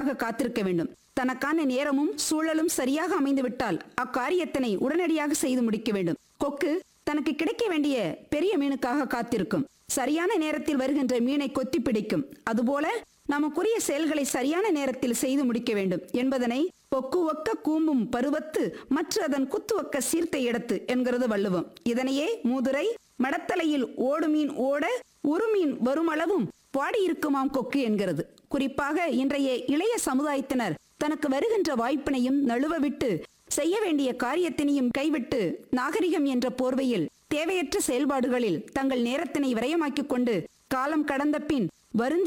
மீனுக்காக காத்திருக்க வேண்டும் தனக்கான நேரமும் சூழலும் சரியாக அமைந்துவிட்டால் அக்காரியத்தினை உடனடியாக செய்து முடிக்க வேண்டும் கொக்கு தனக்கு கிடைக்க வேண்டிய பெரிய மீனுக்காக காத்திருக்கும் சரியான நேரத்தில் வருகின்ற மீனை கொத்தி பிடிக்கும் அதுபோல நமக்குரிய செயல்களை சரியான நேரத்தில் செய்து முடிக்க வேண்டும் என்பதனை பொக்கு ஒக்க கூம்பும் பருவத்து மற்ற அதன் குத்து ஒக்க சீர்த்த இடத்து என்கிறது வள்ளுவம் இதனையே மூதுரை மடத்தலையில் ஓடு மீன் ஓட ஒரு மீன் வருமளவும் பாடியிருக்குமாம் கொக்கு என்கிறது குறிப்பாக இன்றைய இளைய சமுதாயத்தினர் தனக்கு வருகின்ற வாய்ப்பினையும் நழுவ விட்டு செய்ய வேண்டிய காரியத்தினையும் கைவிட்டு நாகரிகம் என்ற போர்வையில் தேவையற்ற செயல்பாடுகளில் தங்கள் நேரத்தினை விரயமாக்கிக் கொண்டு காலம் கடந்த பின் வருந்தி